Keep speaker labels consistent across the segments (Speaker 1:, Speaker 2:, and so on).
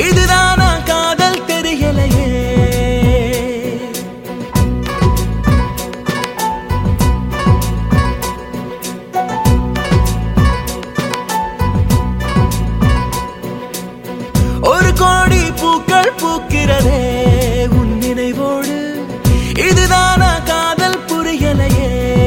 Speaker 1: இதுதானா காதல் தெரியலையே ஒரு கோடி பூக்கள் பூக்கிறதே உன் நினைவோடு இதுதானா காதல் புரியலையே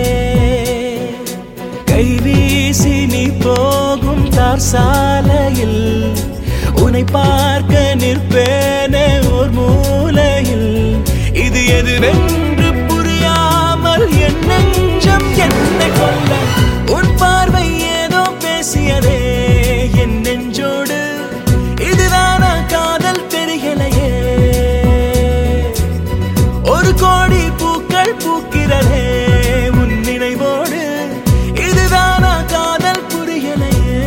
Speaker 1: கைவீசி நீ போகும் தார் சாலையில் உன்னை பார்க்க நிற்பேனே ஓர் மூலையில் இது எதுவென்று புரியாமல் என் நெஞ்சம் என்னை கொல்ல உன் பார்வை ஏதோ பேசியதே என் நெஞ்சோடு இதுதானா காதல் தெரியலையே ஒரு கோடி பூக்கள் பூக்கிறதே உன் நினைவோடு இதுதானா காதல் புரியலையே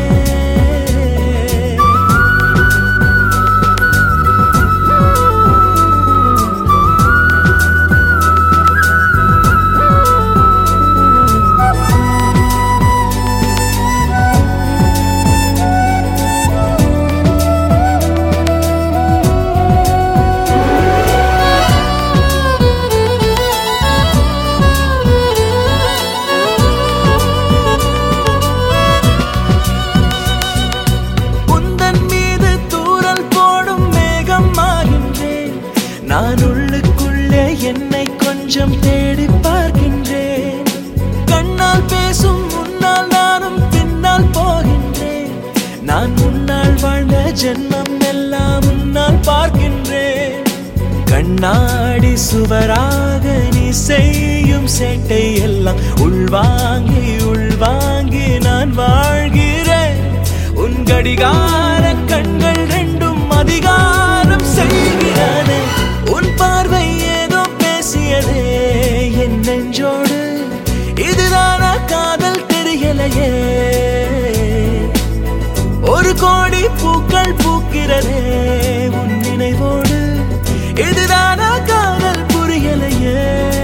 Speaker 1: உந்தன் மீது தூறல் போடும் மேகம் ஆகின்றேன் நான் உள்ளுக்குள்ளே என்னை கொஞ்சம் தேடி பார்க்கின்றேன் கண்ணால் பேசும் முன்னால் நானும் பின்னால் போகின்றேன் நான் முன்னால் வாழ்ந்த ஜென்மம் எல்லாம் முன்னால் பார்க்கின்றேன் கண்ணாடி சுவராக நீ செய்யும் சேட்டை எல்லாம் உள்வாங்கி உள்வாங்கி நான் வாழ்கிறேன் உன் கடிகார கண்கள் ரெண்டும் அதிகாரம் செய்கிறது உன் பார்வை ஏதோ பேசியதே என் நெஞ்சோடு இதுதானா காதல் தெரியலையே ஒரு கோடி பூக்கள் பூக்கிறதே உன் நினைவோடு இதுதானா காதல் புரியலையே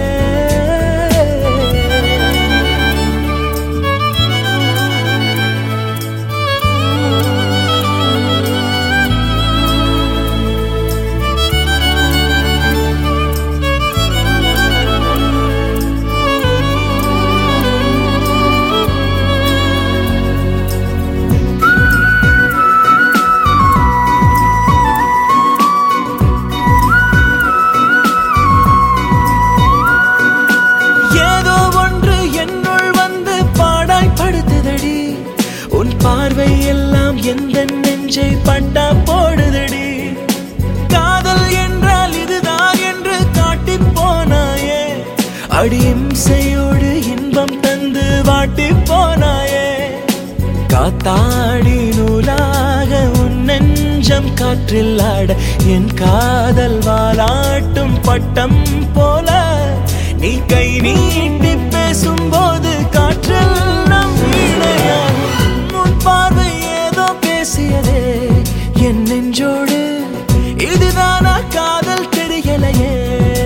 Speaker 1: ஏதோ ஒன்று என்னுள் வந்து பாடாய் படுத்துதடி உன் பார்வை எல்லாம் எந்த நெஞ்சை பட்டா போடுதடி காதல் என்றால் இதுதான் என்று காட்டி போனாயே அடியிம்சையோடு இன்பம் தந்து வாட்டி போனாயே காத்தாடி நூலாக உன் நெஞ்சம் காற்றில் ஆட என் காதல் வாலாட்டும் பட்டம் போல நீ கை நீட்டி பேசும்போது காற்றில் நம் வீணையாகும் உன் பார்வை ஏதோ பேசியதே என் நெஞ்சோடு இதுதானா காதல் தெரியலையே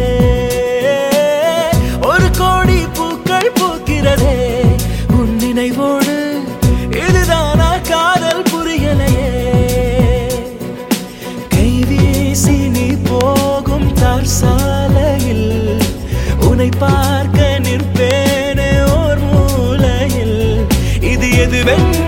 Speaker 1: ஒரு கோடி பூக்கள் பூக்கிறதே உன் நினைவோடு இதுதானா காதல் புரியலையே கைவீசி நீ போகும் தார் சாலையில் உன்னை பார்க்க நிற்பேனே ஓர் மூலையில் இது எதுவென்று